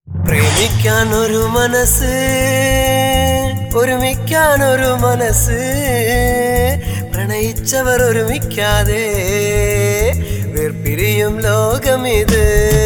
പ്രേമിക്കാൻ ഒരു മനസ്സ് ഒരുമിക്കാൻ ഒരു മനസ്സ് പ്രണയിച്ചവർ ഒരുമിക്കാതെ വേർപിരിയും ലോകമിത്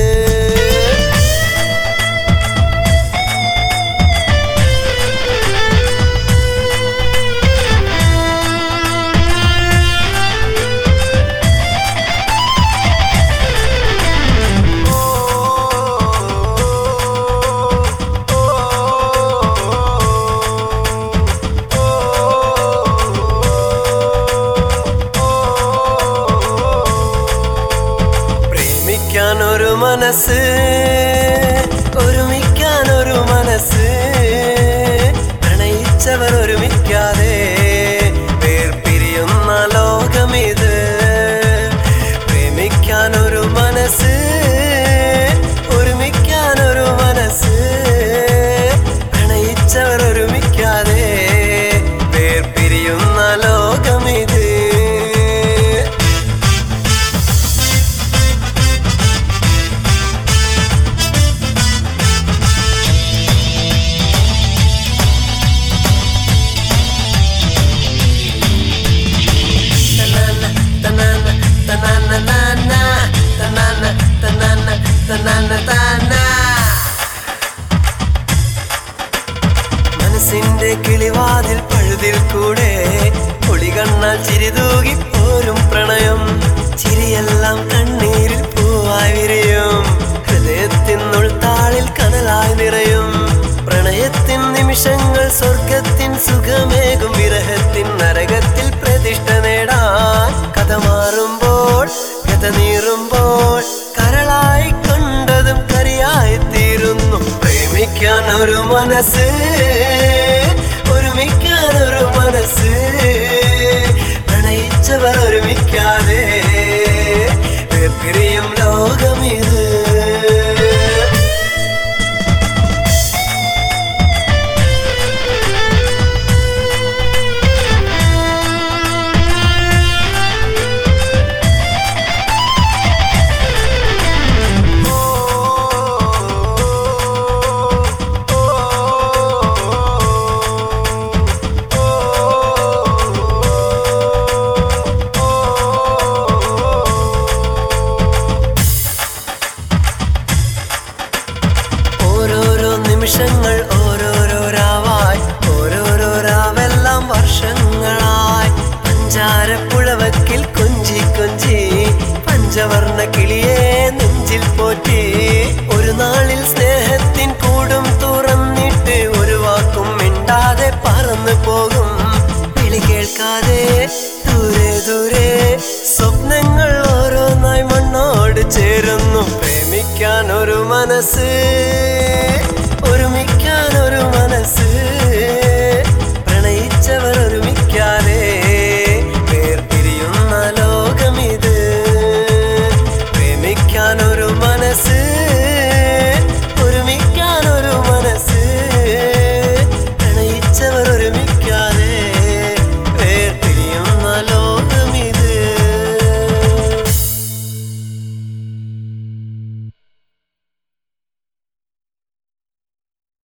പ്രേമിക്കാൻ ഒരു മനസ്സ് ഒരുമിക്കാൻ ഒരു മനസ്സ് പ്രണയിച്ചവർ ഒരുമിക്കാതെ വേർപിരിയുന്ന ലോകമിത് പ്രേമിക്കാൻ ഒരു മനസ്സ് ഒരുമിക്കാൻ ഒരു മനസ്സ് പ്രണയിച്ചവർ ഒരുമിക്കാതെ വേർപിരിയുന്ന ലോകമിത് Tanana, tanana, tanana, nana. Tanana, tanana, tanana, tana. മനസ്സിന്റെ കിളിവാതിൽ പഴുതിൽ കൂടെ ഒളികണ്ണാൽ ചിരിതൂകി പോരും പ്രണയം ചിരിയെല്ലാം കണ്ണീരിൽ പൂവായി വിരിയും ഹൃദയത്തിനുൾത്താളിൽ കനലായി നിറയും പ്രണയത്തിൻ നിമിഷങ്ങൾ സ്വർഗത്തിൻ സുഖമേകും വിരഹത്തിൻ നരകത്തിൽ പ്രതിഷ്ഠ നേടാൻ കഥ മാറുമ്പോൾ കഥ നീറുമ്പോൾ കരളായി കണ്ടതും കരിയായി തീരുന്നു പ്രേമിക്കാൻ ഒരു മനസ്സ് ഒരുമിക്കാൻ ഒരു മനസ്സ് പ്രണയിച്ചവർ ഒരുമിക്കാതെ വേർപിരിയും ലോകമിത് ഓരോരോ നിമിഷങ്ങൾ ഓരോരോ രാവായി ഓരോരോ രാവെല്ലാം വർഷങ്ങളായി പഞ്ചാരപ്പുഴവക്കിൽ കൊഞ്ചി കൊഞ്ചി പഞ്ചവർണ്ണ കിളിയെ നെഞ്ചിൽ പോറ്റി ഒരു നാളിൽ സ്നേഹത്തിൻ കൂടും തുറന്നിട്ട് ഒരു വാക്കും മിണ്ടാതെ പറന്നു പോകും വിളി കേൾക്കാതെ ദൂരെ ദൂരെ സ്വപ്നങ്ങൾ ഓരോന്നായി മണ്ണോട് ചേരുന്നു പ്രേമിക്കാൻ ഒരു മനസ്സ് ഒരുമിക്കാൻ ഒരു മനസ്സ്